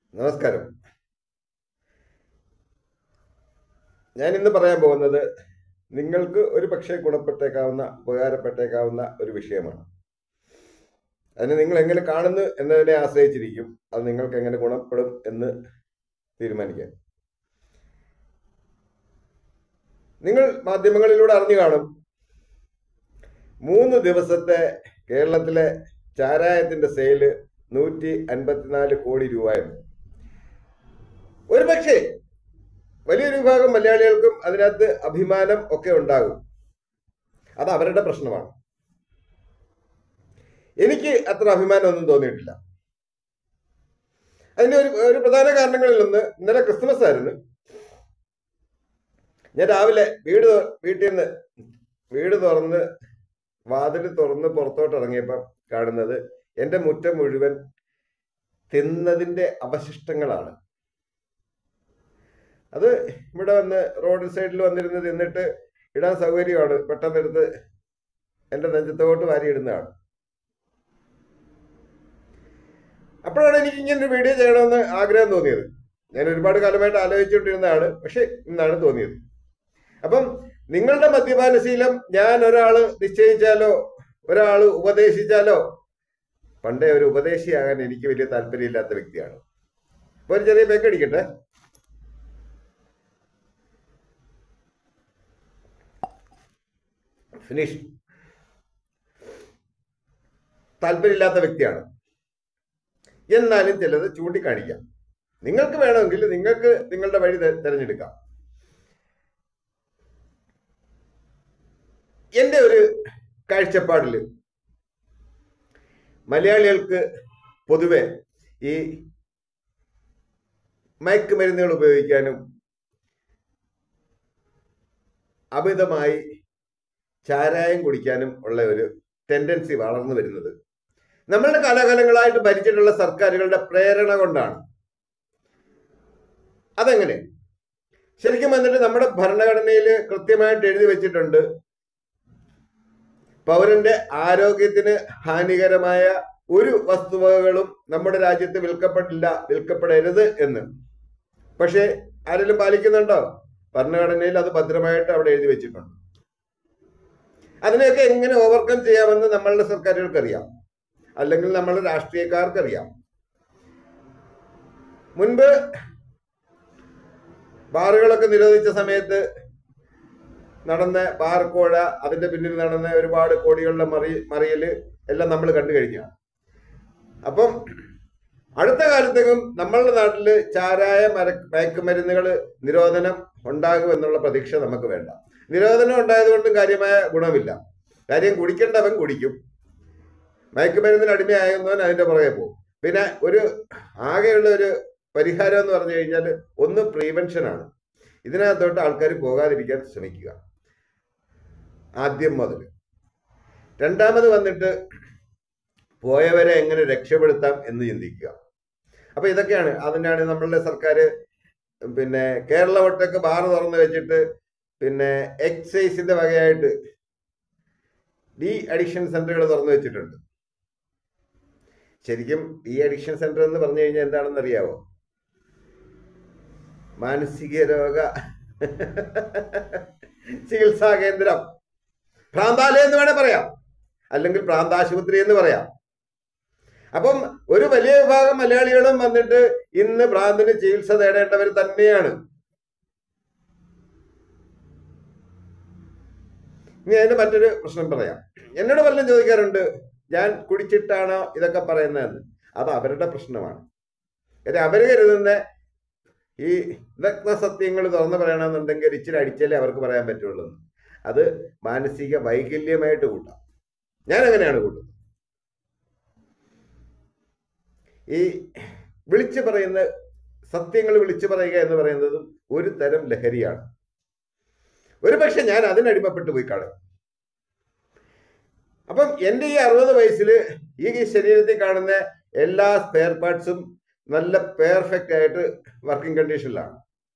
നമസ്കാരം ഞാൻ ഇന്ന് പറയാൻ പോകുന്നത് നിങ്ങൾക്ക് ഒരു പക്ഷേ ഗുണപ്പെട്ടേക്കാവുന്ന ഉപകാരപ്പെട്ടേക്കാവുന്ന ഒരു വിഷയമാണ് അതിന് നിങ്ങൾ എങ്ങനെ കാണുന്നു എന്നതിനെ ആശ്രയിച്ചിരിക്കും അത് നിങ്ങൾക്ക് എങ്ങനെ ഗുണപ്പെടും എന്ന് തീരുമാനിക്കാം നിങ്ങൾ മാധ്യമങ്ങളിലൂടെ അറിഞ്ഞു കാണും മൂന്ന് ദിവസത്തെ കേരളത്തിലെ ചാരായത്തിന്റെ സെയില് നൂറ്റി അൻപത്തിനാല് കോടി രൂപയാണ് ഒരു പക്ഷേ വലിയൊരു വിഭാഗം മലയാളികൾക്കും അതിനകത്ത് അഭിമാനം ഒക്കെ ഉണ്ടാകും അത് അവരുടെ പ്രശ്നമാണ് എനിക്ക് അത്ര അഭിമാനമൊന്നും തോന്നിയിട്ടില്ല അതിന്റെ ഒരു ഒരു പ്രധാന കാരണങ്ങളിൽ ഒന്ന് ഇന്നലെ ക്രിസ്മസ് ആയിരുന്നു ഞാൻ രാവിലെ വീട് തൊ- വീട്ടിൽ നിന്ന് വീട് തുറന്ന് വാതിൽ തുറന്ന് പുറത്തോട്ട് ഇറങ്ങിയപ്പം കാണുന്നത് എൻ്റെ മുറ്റം മുഴുവൻ തിന്നതിൻ്റെ അവശിഷ്ടങ്ങളാണ് അത് ഇവിടെ വന്ന് റോഡ് സൈഡിൽ വന്നിരുന്ന് തിന്നിട്ട് ഇടാൻ സൗകര്യമാണ് പെട്ടെന്ന് എടുത്ത് എൻ്റെ നെഞ്ചത്തോട്ട് വാരിയിടുന്നതാണ് അപ്പോഴാണ് എനിക്ക് ഇങ്ങനെ ഒരു വീഡിയോ ചെയ്യണമെന്ന് ആഗ്രഹം തോന്നിയത് ഞാൻ ഒരുപാട് കാലമായിട്ട് ആലോചിച്ചുകൊണ്ടിരുന്നതാണ് പക്ഷെ ഇന്നാണ് തോന്നിയത് അപ്പം നിങ്ങളുടെ മദ്യപാനശീലം ഞാൻ ഒരാള് നിശ്ചയിച്ചാലോ ഒരാൾ ഉപദേശിച്ചാലോ പണ്ടേ ഒരു ഉപദേശിയാകാൻ എനിക്ക് വലിയ താല്പര്യമില്ലാത്ത വ്യക്തിയാണ് അപ്പൊ ഒരു ചെറിയ ബെക്ക് അടിക്കട്ടെ ഫിനിഷ് താല്പര്യമില്ലാത്ത വ്യക്തിയാണ് എന്നാലും ചിലത് ചൂണ്ടിക്കാണിക്കാം നിങ്ങൾക്ക് വേണമെങ്കിൽ നിങ്ങൾക്ക് നിങ്ങളുടെ വഴി തെ- തിരഞ്ഞെടുക്കാം എൻ്റെ ഒരു കാഴ്ചപ്പാടില് മലയാളികൾക്ക് പൊതുവെ ഈ മയക്കുമരുന്നുകൾ ഉപയോഗിക്കാനും അമിതമായി ചാരായം കുടിക്കാനും ഉള്ള ഒരു ടെൻഡൻസി വളർന്നു വരുന്നത് നമ്മളുടെ കാലാകാലങ്ങളായിട്ട് ഭരിച്ചിട്ടുള്ള സർക്കാരുകളുടെ പ്രേരണ കൊണ്ടാണ് അതെങ്ങനെ ശരിക്കും വന്നിട്ട് നമ്മുടെ ഭരണഘടനയിൽ കൃത്യമായിട്ട് എഴുതി വെച്ചിട്ടുണ്ട് പൗരന്റെ ആരോഗ്യത്തിന് ഹാനികരമായ ഒരു വസ്തുവകകളും നമ്മുടെ രാജ്യത്ത് വിൽക്കപ്പെടില്ല വിൽക്കപ്പെടരുത് എന്ന് പക്ഷേ ആരെങ്കിലും പാലിക്കുന്നുണ്ടോ ഭരണഘടനയിൽ അത് ഭദ്രമായിട്ട് അവിടെ എഴുതി വെച്ചിട്ടുണ്ട് അതിനെയൊക്കെ എങ്ങനെ ഓവർകം ചെയ്യാമെന്ന് നമ്മളുടെ സർക്കാരുകൾക്കറിയാം അല്ലെങ്കിൽ നമ്മളുടെ രാഷ്ട്രീയക്കാർക്കറിയാം മുൻപ് ബാറുകളൊക്കെ നിരോധിച്ച സമയത്ത് നടന്ന ബാർ കോഴ അതിന്റെ പിന്നിൽ നടന്ന ഒരുപാട് കോടികളുടെ മറി മറിയല് എല്ലാം നമ്മൾ കണ്ടു കഴിഞ്ഞാണ് അപ്പം അടുത്ത കാലത്തേക്കും നമ്മളുടെ നാട്ടില് ചാരായ മര മയക്കുമരുന്നുകൾ നിരോധനം ഉണ്ടാകും എന്നുള്ള പ്രതീക്ഷ നമുക്ക് വേണ്ട നിരോധനം ഉണ്ടായതുകൊണ്ടും കാര്യമായ ഗുണമില്ല കാര്യം കുടിക്കേണ്ടവൻ കുടിക്കും മയക്കുമരുന്നിന് അടിമയാകുന്നവൻ അതിന്റെ പുറകെ പോകും പിന്നെ ഒരു ആകെയുള്ള ഒരു പരിഹാരം എന്ന് പറഞ്ഞു കഴിഞ്ഞാൽ ഒന്ന് പ്രീവെൻഷനാണ് ഇതിനകത്തോട്ട് ആൾക്കാർ പോകാതിരിക്കാൻ ശ്രമിക്കുക ആദ്യം മുതൽ രണ്ടാമത് വന്നിട്ട് പോയവരെ എങ്ങനെ രക്ഷപ്പെടുത്താം എന്ന് ചിന്തിക്കുക അപ്പൊ ഇതൊക്കെയാണ് അതിനാണ് നമ്മളുടെ സർക്കാർ പിന്നെ കേരള ഒട്ടൊക്കെ ബാർ തുറന്നു വെച്ചിട്ട് പിന്നെ എക്സൈസിന്റെ വകയായിട്ട് ഡി അഡിക്ഷൻ സെന്ററുകൾ തുറന്നു വെച്ചിട്ടുണ്ട് ശരിക്കും ഡി അഡിക്ഷൻ സെന്റർ എന്ന് പറഞ്ഞു കഴിഞ്ഞാൽ എന്താണെന്ന് അറിയാവോ മാനസിക രോഗ ചികിത്സാ കേന്ദ്രം ഭ്രാന്താലയം എന്ന് വേണേ പറയാം അല്ലെങ്കിൽ ഭ്രാന്താശുപത്രി എന്ന് പറയാം അപ്പം ഒരു വലിയ വിഭാഗം മലയാളികളും വന്നിട്ട് ഇന്ന് ഭ്രാന്തിന് ചികിത്സ തേടേണ്ടവർ തന്നെയാണ് ഇനി അതിന്റെ മറ്റൊരു പ്രശ്നം പറയാം എന്നോട് പലരും ചോദിക്കാറുണ്ട് ഞാൻ കുടിച്ചിട്ടാണോ ഇതൊക്കെ പറയുന്നതെന്ന് അത് അവരുടെ പ്രശ്നമാണ് കാര്യം അവര് കരുതുന്ന ഈ നഗ്ന സത്യങ്ങൾ തുറന്നു പറയണമെന്നുണ്ടെങ്കിൽ ഇച്ചിരി അടിച്ചാലേ അവർക്ക് പറയാൻ പറ്റുള്ളൂ എന്ന്. അത് മാനസിക വൈകല്യമായിട്ട് കൂട്ടാം ഞാൻ അങ്ങനെയാണ് കൂട്ടുന്നത് ഈ വിളിച്ചു പറയുന്ന സത്യങ്ങൾ വിളിച്ചു പറയുക എന്ന് പറയുന്നതും ഒരു തരം ലഹരിയാണ് ഒരു പക്ഷെ ഞാൻ അതിനടിമപ്പെട്ടു പോയി കാണും അപ്പം എൻ്റെ ഈ അറുപത് വയസ്സിൽ ഈ ശരീരത്തിൽ കാണുന്ന എല്ലാ സ്പെയർ പാർട്സും നല്ല പെർഫെക്റ്റ് ആയിട്ട് വർക്കിംഗ് കണ്ടീഷനിലാണ്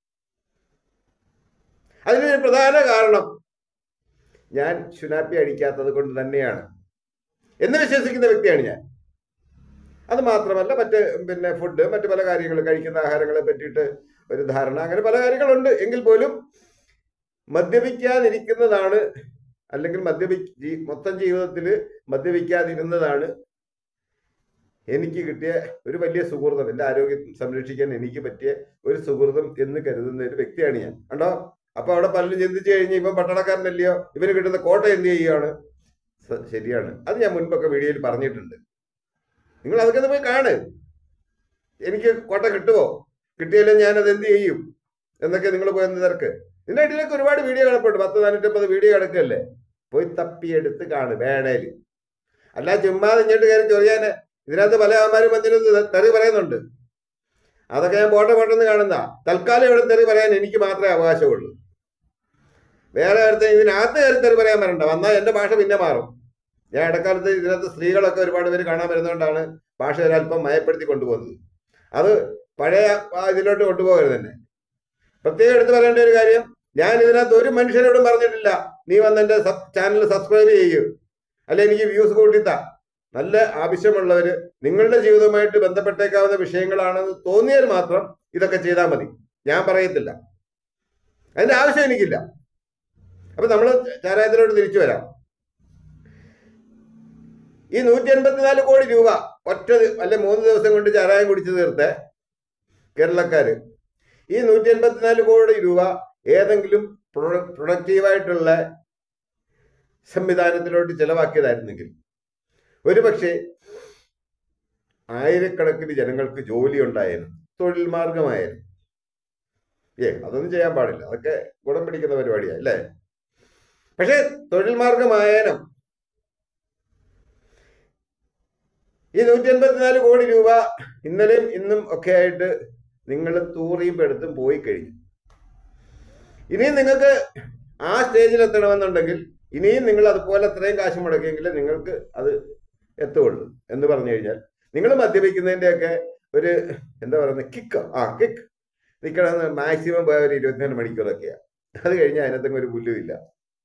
അതിനൊരു പ്രധാന കാരണം ഞാൻ ശുനാപ്പി അടിക്കാത്തത് കൊണ്ട് തന്നെയാണ് എന്ന് വിശ്വസിക്കുന്ന വ്യക്തിയാണ് ഞാൻ അത് മാത്രമല്ല മറ്റ് പിന്നെ ഫുഡ് മറ്റു പല കാര്യങ്ങൾ കഴിക്കുന്ന ആഹാരങ്ങളെ പറ്റിയിട്ട് ഒരു ധാരണ അങ്ങനെ പല കാര്യങ്ങളുണ്ട് എങ്കിൽ പോലും മദ്യപിക്കാതിരിക്കുന്നതാണ് അല്ലെങ്കിൽ മദ്യപി ജീ- മൊത്തം ജീവിതത്തിൽ മദ്യപിക്കാതിരുന്നതാണ് എനിക്ക് കിട്ടിയ ഒരു വലിയ സുഹൃതം എൻ്റെ ആരോഗ്യം സംരക്ഷിക്കാൻ എനിക്ക് പറ്റിയ ഒരു സുഹൃതം എന്ന് കരുതുന്ന ഒരു വ്യക്തിയാണ് ഞാൻ കണ്ടോ അപ്പൊ അവിടെ പലരും ചിന്തിച്ചു കഴിഞ്ഞ് ഇവൻ പട്ടണക്കാരനല്ലയോ ഇവന് കിട്ടുന്ന കോട്ട എന്ത് ചെയ്യുകയാണ് സ- ശരിയാണ് അത് ഞാൻ മുൻപൊക്കെ വീഡിയോയിൽ പറഞ്ഞിട്ടുണ്ട് നിങ്ങൾ അതൊക്കെ ഒന്ന് പോയി കാണ് എനിക്ക് കോട്ട കിട്ടുമോ കിട്ടിയാലും ഞാൻ അത് എന്ത് ചെയ്യും എന്നൊക്കെ നിങ്ങൾ പോയി ഒന്ന് തിരക്ക് ഇതിന്റെ ഇടയിലൊക്കെ ഒരുപാട് വീഡിയോ കിടപ്പുണ്ട് പത്ത് നാനൂറ്റമ്പത് വീഡിയോ കിടക്കല്ലേ പോയി തപ്പിയെടുത്ത് കാണ് വേണേല് അല്ല ചുമ്മാതെ ഇങ്ങോട്ട് കയറി ചൊറിയാന് ഇതിനകത്ത് പല ആമാരും മഞ്ഞളും തെറി പറയുന്നുണ്ട് അതൊക്കെ ഞാൻ പോട്ടെ പോട്ടെന്ന് കാണുന്ന തൽക്കാലം ഇവിടെ തെറി പറയാൻ എനിക്ക് മാത്രമേ അവകാശമുള്ളൂ വേറെ അടുത്ത് ഇതിനകത്ത് കയറി തെറി പറയാൻ വരണ്ട വന്നാൽ എന്റെ ഭാഷ പിന്നെ മാറും ഞാൻ ഇടക്കാലത്ത് ഇതിനകത്ത് സ്ത്രീകളൊക്കെ ഒരുപാട് പേര് കാണാൻ വരുന്നതുകൊണ്ടാണ് ഭാഷ ഒരല്പം മയപ്പെടുത്തി കൊണ്ടുപോകുന്നത് അത് പഴയ ആ ഇതിലോട്ട് കൊണ്ടുപോകരുത് തന്നെ പ്രത്യേകം എടുത്ത് പറയേണ്ട ഒരു കാര്യം ഞാൻ ഇതിനകത്ത് ഒരു മനുഷ്യരോടും പറഞ്ഞിട്ടില്ല നീ വന്ന് എന്റെ ചാനൽ സബ്സ്ക്രൈബ് ചെയ്യൂ അല്ലെ എനിക്ക് വ്യൂസ് കൂട്ടിത്താ നല്ല ആവശ്യമുള്ളവര് നിങ്ങളുടെ ജീവിതവുമായിട്ട് ബന്ധപ്പെട്ടേക്കാവുന്ന വിഷയങ്ങളാണെന്ന് തോന്നിയാൽ മാത്രം ഇതൊക്കെ ചെയ്താൽ മതി ഞാൻ പറയത്തില്ല അതിന്റെ ആവശ്യം എനിക്കില്ല അപ്പൊ നമ്മൾ ചാരായത്തിലോട്ട് തിരിച്ചു വരാം ഈ നൂറ്റി എൺപത്തിനാല് കോടി രൂപ ഒറ്റ ദി- അല്ലെ മൂന്ന് ദിവസം കൊണ്ട് ചാരായം കുടിച്ചു തീർത്തെ കേരളക്കാര് ഈ നൂറ്റി എൺപത്തിനാല് കോടി രൂപ ഏതെങ്കിലും പ്രൊഡ- പ്രൊഡക്റ്റീവായിട്ടുള്ള സംവിധാനത്തിലോട്ട് ചെലവാക്കിയതായിരുന്നെങ്കിൽ ഒരുപക്ഷെ ആയിരക്കണക്കിന് ജനങ്ങൾക്ക് ജോലി ഉണ്ടായേനും തൊഴിൽ മാർഗമായേനും ഏ അതൊന്നും ചെയ്യാൻ പാടില്ല അതൊക്കെ ഗുണം പിടിക്കുന്ന പരിപാടിയാണ് അല്ലേ പക്ഷെ തൊഴിൽ മാർഗമായേനും ഈ നൂറ്റി എൺപത്തിനാല് കോടി രൂപ ഇന്നലെയും ഇന്നും ഒക്കെ ആയിട്ട് നിങ്ങൾ തൂറിയും പെടുത്തും പോയി കഴിഞ്ഞു ഇനിയും നിങ്ങൾക്ക് ആ സ്റ്റേജിൽ എത്തണമെന്നുണ്ടെങ്കിൽ ഇനിയും നിങ്ങൾ അതുപോലെ അത്രയും കാശ് മുടക്കിയെങ്കിൽ നിങ്ങൾക്ക് അത് എത്തുള്ളൂ എന്ന് പറഞ്ഞു കഴിഞ്ഞാൽ നിങ്ങൾ മദ്യപിക്കുന്നതിൻ്റെയൊക്കെ ഒരു എന്താ പറയുന്നത് കിക്ക് ആ കിക്ക് നിൽക്കണമെന്ന് മാക്സിമം പോയ ഒരു ഇരുപത്തിനാല് മണിക്കൂറൊക്കെയാണ് അത് കഴിഞ്ഞാൽ അതിനകത്തെങ്കിലും ഒരു പുല്ലുമില്ല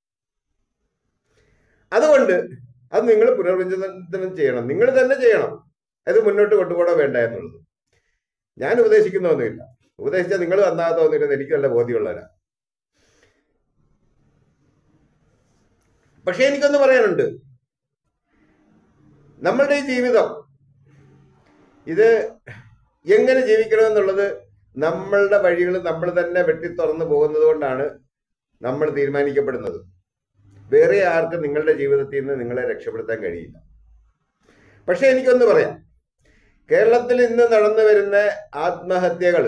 അതുകൊണ്ട് അത് നിങ്ങൾ പുനർവിചിന്തനം ചെയ്യണം നിങ്ങൾ തന്നെ ചെയ്യണം അത് മുന്നോട്ട് കൊണ്ടുപോകണോ വേണ്ട എന്നുള്ളത് ഞാൻ ഉപദേശിക്കുന്നൊന്നുമില്ല ഉപദേശിച്ചാൽ നിങ്ങൾ നന്നാകത്തൊന്നുമില്ലെന്ന് എനിക്ക് നല്ല ബോധ്യമുള്ളവരാ പക്ഷെ എനിക്കൊന്ന് പറയാനുണ്ട് നമ്മളുടെ ഈ ജീവിതം ഇത് എങ്ങനെ ജീവിക്കണമെന്നുള്ളത് നമ്മളുടെ വഴികൾ നമ്മൾ തന്നെ വെട്ടി തുറന്നു പോകുന്നത് കൊണ്ടാണ് നമ്മൾ തീരുമാനിക്കപ്പെടുന്നത് വേറെ ആർക്കും നിങ്ങളുടെ ജീവിതത്തിൽ നിന്ന് നിങ്ങളെ രക്ഷപ്പെടുത്താൻ കഴിയില്ല പക്ഷെ എനിക്കൊന്ന് പറയാം കേരളത്തിൽ ഇന്ന് നടന്നു വരുന്ന ആത്മഹത്യകൾ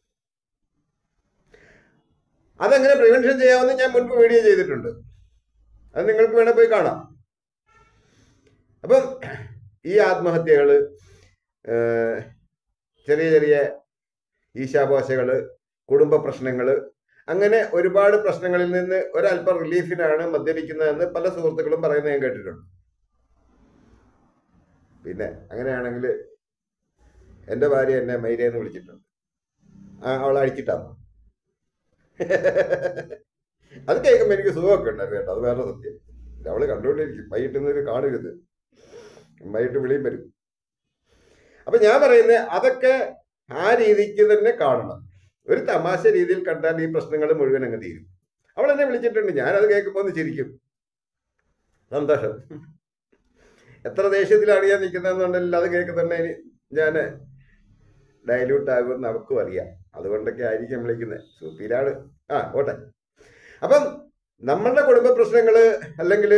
അതെങ്ങനെ പ്രിവെൻഷൻ ചെയ്യാമെന്ന് ഞാൻ മുൻപ് വീഡിയോ ചെയ്തിട്ടുണ്ട് അത് നിങ്ങൾക്ക് വേണേൽ പോയി കാണാം അപ്പം ഈ ആത്മഹത്യകൾ ചെറിയ ചെറിയ ഈശാപോശകൾ കുടുംബ പ്രശ്നങ്ങൾ അങ്ങനെ ഒരുപാട് പ്രശ്നങ്ങളിൽ നിന്ന് ഒരല്പം റിലീഫിനാണ് മദ്യപിക്കുന്നതെന്ന് പല സുഹൃത്തുക്കളും പറയുന്നത് ഞാൻ കേട്ടിട്ടുണ്ട് പിന്നെ അങ്ങനെയാണെങ്കിൽ എൻ്റെ ഭാര്യ എന്നെ മൈരയെന്ന് വിളിച്ചിട്ടുണ്ട് ആ അവൾ അഴിച്ചിട്ടാണ് അത് കേൾക്കുമ്പോൾ എനിക്ക് സുഖമൊക്കെ ഉണ്ടായിരുന്നു കേട്ടോ അത് വേറെ സത്യം അവള് കണ്ടുകൊണ്ടിരിക്കും വൈകിട്ട് ഇന്നൊരു കാണരുത് വൈകിട്ട് വിളിയും വരും അപ്പൊ ഞാൻ പറയുന്നത് അതൊക്കെ ആ രീതിക്ക് തന്നെ കാണണം ഒരു തമാശ രീതിയിൽ കണ്ടാൽ ഈ പ്രശ്നങ്ങൾ മുഴുവൻ അങ്ങ് തീരും അവൾ എന്നെ വിളിച്ചിട്ടുണ്ട് ഞാനത് കേൾക്കുമ്പോൾ ഒന്ന് ചിരിക്കും സന്തോഷം എത്ര ദേഷ്യത്തിലാണ് ഞാൻ നിൽക്കുന്നതെന്നുണ്ടെങ്കിൽ അത് കേൾക്കുന്നുണ്ടെ ഞാൻ ഡയല്യൂട്ട് ആകുമെന്ന് അവക്കും അറിയാം അതുകൊണ്ടൊക്കെ ആയിരിക്കും വിളിക്കുന്നത് സൂപ്പിയിലാണ് ആ ഓട്ടെ അപ്പം നമ്മളുടെ കുടുംബ പ്രശ്നങ്ങള് അല്ലെങ്കിൽ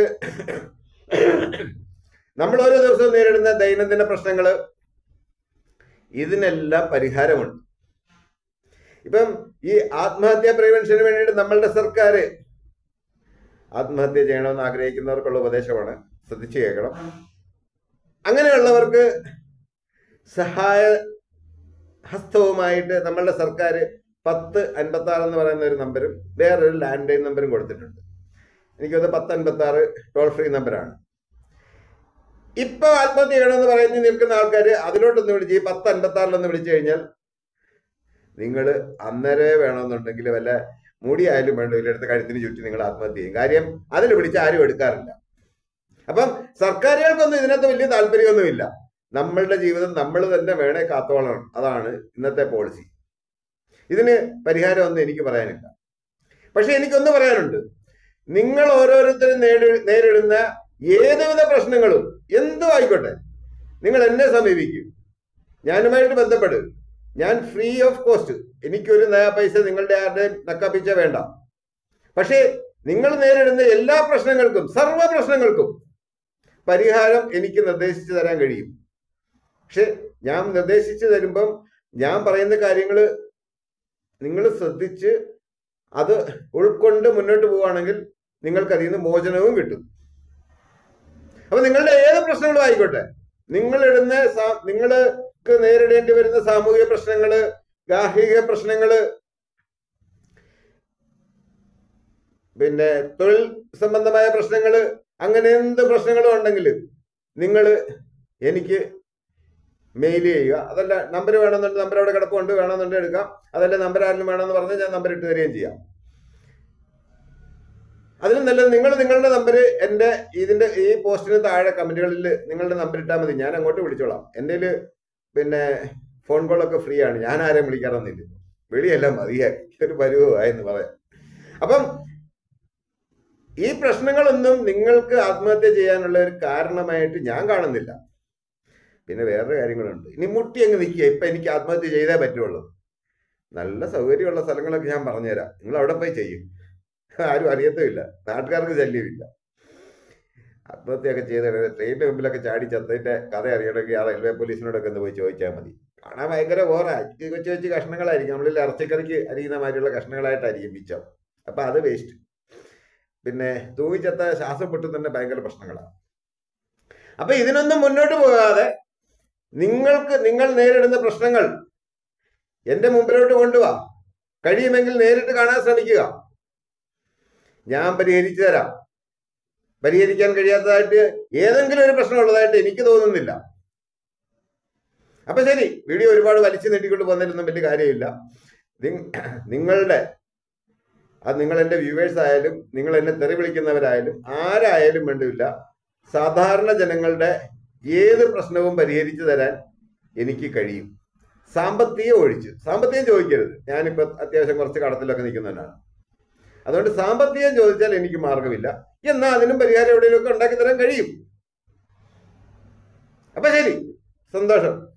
നമ്മൾ ഓരോ ദിവസവും നേരിടുന്ന ദൈനംദിന പ്രശ്നങ്ങള് ഇതിനെല്ലാം പരിഹാരമുണ്ട് ഇപ്പം ഈ ആത്മഹത്യാ പ്രിവെൻഷന് വേണ്ടിയിട്ട് നമ്മളുടെ സർക്കാർ ആത്മഹത്യ ചെയ്യണമെന്ന് ആഗ്രഹിക്കുന്നവർക്കുള്ള ഉപദേശമാണ് ശ്രദ്ധിച്ചു കേൾക്കണം അങ്ങനെയുള്ളവർക്ക് സഹായ ഹസ്തവുമായിട്ട് നമ്മളുടെ സർക്കാർ പത്ത് അൻപത്തി ആറ് എന്ന് പറയുന്ന ഒരു നമ്പരും വേറൊരു ലാൻഡ് ലൈൻ നമ്പരും കൊടുത്തിട്ടുണ്ട് എനിക്കത് പത്ത് അൻപത്തി ആറ് ടോൾ ഫ്രീ നമ്പറാണ് ഇപ്പൊ ആത്മഹത്യ ചെയ്യണമെന്ന് പറയുന്ന നിൽക്കുന്ന ആൾക്കാർ അതിലോട്ടൊന്ന് വിളിച്ച് ഈ പത്ത് അൻപത്തി ആറിലൊന്ന് വിളിച്ചു കഴിഞ്ഞാൽ നിങ്ങൾ അന്നേരേ വേണമെന്നുണ്ടെങ്കിൽ വല്ല മുടിയായാലും വേണ്ട ഇല്ലെടുത്ത കഴുത്തിന് ചുറ്റി നിങ്ങൾ ആത്മഹത്യ ചെയ്യും കാര്യം അതിൽ വിളിച്ച് ആരും എടുക്കാറില്ല അപ്പം സർക്കാരുകൾക്കൊന്നും ഇതിനകത്ത് വലിയ താല്പര്യമൊന്നുമില്ല നമ്മളുടെ ജീവിതം നമ്മൾ തന്നെ വേണേ കാത്തോളണം അതാണ് ഇന്നത്തെ പോളിസി ഇതിന് പരിഹാരമൊന്നും എനിക്ക് പറയാനില്ല പക്ഷെ എനിക്കൊന്ന് പറയാനുണ്ട് നിങ്ങൾ ഓരോരുത്തരും നേടി നേരിടുന്ന ഏതുവിധ പ്രശ്നങ്ങളും എന്തും ആയിക്കോട്ടെ നിങ്ങൾ എന്നെ സമീപിക്കും ഞാനുമായിട്ട് ബന്ധപ്പെടും ഞാൻ ഫ്രീ ഓഫ് കോസ്റ്റ് എനിക്കൊരു നയ പൈസ നിങ്ങളുടെ ആരുടെയും നക്കാപ്പിച്ച വേണ്ട പക്ഷേ നിങ്ങൾ നേരിടുന്ന എല്ലാ പ്രശ്നങ്ങൾക്കും സർവ്വ പ്രശ്നങ്ങൾക്കും പരിഹാരം എനിക്ക് നിർദ്ദേശിച്ചു തരാൻ കഴിയും പക്ഷെ ഞാൻ നിർദ്ദേശിച്ചു തരുമ്പം ഞാൻ പറയുന്ന കാര്യങ്ങൾ നിങ്ങൾ ശ്രദ്ധിച്ച് അത് ഉൾക്കൊണ്ട് മുന്നോട്ട് പോവുകയാണെങ്കിൽ നിങ്ങൾക്ക് അതിൽ നിന്ന് മോചനവും കിട്ടും അപ്പൊ നിങ്ങളുടെ ഏത് പ്രശ്നങ്ങളും ആയിക്കോട്ടെ നിങ്ങളിടുന്ന സാ- നിങ്ങൾക്ക് നേരിടേണ്ടി വരുന്ന സാമൂഹിക പ്രശ്നങ്ങള് ഗാർഹിക പ്രശ്നങ്ങള് പിന്നെ തൊഴിൽ സംബന്ധമായ പ്രശ്നങ്ങള് അങ്ങനെ എന്ത് പ്രശ്നങ്ങളും ഉണ്ടെങ്കിൽ നിങ്ങൾ എനിക്ക് മെയിൽ ചെയ്യുക അതല്ല നമ്പർ വേണമെന്നുണ്ട് നമ്പർ അവിടെ കിടപ്പുണ്ട് വേണമെന്നുണ്ടെങ്കിൽ എടുക്കാം അതല്ല നമ്പർ ആരെങ്കിലും വേണമെന്ന് പറഞ്ഞാൽ ഞാൻ നമ്പർ ഇട്ട് തരികയും ചെയ്യാം അതിലും നല്ലത് നിങ്ങൾ നിങ്ങളുടെ നമ്പർ എൻ്റെ ഇതിന്റെ ഈ പോസ്റ്റിന് താഴെ കമന്റുകളിൽ നിങ്ങളുടെ നമ്പർ ഇട്ടാൽ മതി ഞാൻ അങ്ങോട്ട് വിളിച്ചോളാം എൻ്റെ കയ്യില് പിന്നെ ഫോൺ കോളൊക്കെ ഫ്രീ ആണ് ഞാൻ ആരെയും വിളിക്കാറൊന്നുമില്ല വിളിയെല്ലാം മതിയാക്കി ഒരു പരുവമായെന്ന് പറയാം അപ്പം ഈ പ്രശ്നങ്ങളൊന്നും നിങ്ങൾക്ക് ആത്മഹത്യ ചെയ്യാനുള്ള ഒരു കാരണമായിട്ട് ഞാൻ കാണുന്നില്ല പിന്നെ വേറൊരു കാര്യങ്ങളുണ്ട് ഇനി മുട്ടി അങ്ങ് നിൽക്കുക ഇപ്പൊ എനിക്ക് ആത്മഹത്യ ചെയ്തേ പറ്റുള്ളൂ നല്ല സൗകര്യമുള്ള സ്ഥലങ്ങളൊക്കെ ഞാൻ പറഞ്ഞുതരാം നിങ്ങൾ അവിടെ പോയി ചെയ്യും ആരും അറിയത്തുമില്ല നാട്ടുകാർക്ക് ശല്യമില്ല ആത്മഹത്യയൊക്കെ ചെയ്ത് ട്രെയിനിന്റെ മുമ്പിലൊക്കെ ചാടി ചത്തതിന്റെ കഥ അറിയണമെങ്കിൽ ആ റെയിൽവേ പോലീസിനോടൊക്കെ ഒന്ന് പോയി ചോദിച്ചാൽ മതി കാണാൻ ഭയങ്കര ബോറാ കൊച്ചു കൊച്ചു കഷ്ണങ്ങളായിരിക്കും നമ്മളിൽ ഇറച്ചിക്കറിക്ക് അരിയുന്ന മാതിരിയുള്ള കഷ്ണങ്ങളായിട്ടായിരിക്കും മിച്ചം അപ്പൊ അത് വേസ്റ്റ് പിന്നെ തൂങ്ങിച്ചത്ത ശ്വാസം പൊട്ടും തന്നെ ഭയങ്കര പ്രശ്നങ്ങളാണ് അപ്പൊ ഇതിനൊന്നും മുന്നോട്ട് പോകാതെ നിങ്ങൾക്ക് നിങ്ങൾ നേരിടുന്ന പ്രശ്നങ്ങൾ എന്റെ മുമ്പിലോട്ട് കൊണ്ടുവാ കഴിയുമെങ്കിൽ നേരിട്ട് കാണാൻ ശ്രമിക്കുക ഞാൻ പരിഹരിച്ചു തരാം പരിഹരിക്കാൻ കഴിയാത്തതായിട്ട് ഏതെങ്കിലും ഒരു പ്രശ്നം ഉള്ളതായിട്ട് എനിക്ക് തോന്നുന്നില്ല അപ്പൊ ശരി വീഡിയോ ഒരുപാട് വലിച്ചു നീട്ടിക്കൊണ്ട് പോകുന്നതിലൊന്നും വലിയ കാര്യമില്ല നിങ്- നിങ്ങളുടെ അത് നിങ്ങൾ എൻ്റെ വ്യൂവേഴ്സ് ആയാലും നിങ്ങൾ എന്നെ തെറി വിളിക്കുന്നവരായാലും ആരായാലും വേണ്ടില്ല സാധാരണ ജനങ്ങളുടെ ഏത് പ്രശ്നവും പരിഹരിച്ചു തരാൻ എനിക്ക് കഴിയും സാമ്പത്തികം ഒഴിച്ച് സാമ്പത്തികം ചോദിക്കരുത് ഞാനിപ്പോൾ അത്യാവശ്യം കുറച്ച് കടത്തിലൊക്കെ നിൽക്കുന്നവനാണ് അതുകൊണ്ട് സാമ്പത്തികം ചോദിച്ചാൽ എനിക്ക് മാർഗമില്ല എന്നാൽ അതിനും പരിഹാരം എവിടെയെങ്കിലുമൊക്കെ ഉണ്ടാക്കി തരാൻ കഴിയും അപ്പൊ ശരി സന്തോഷം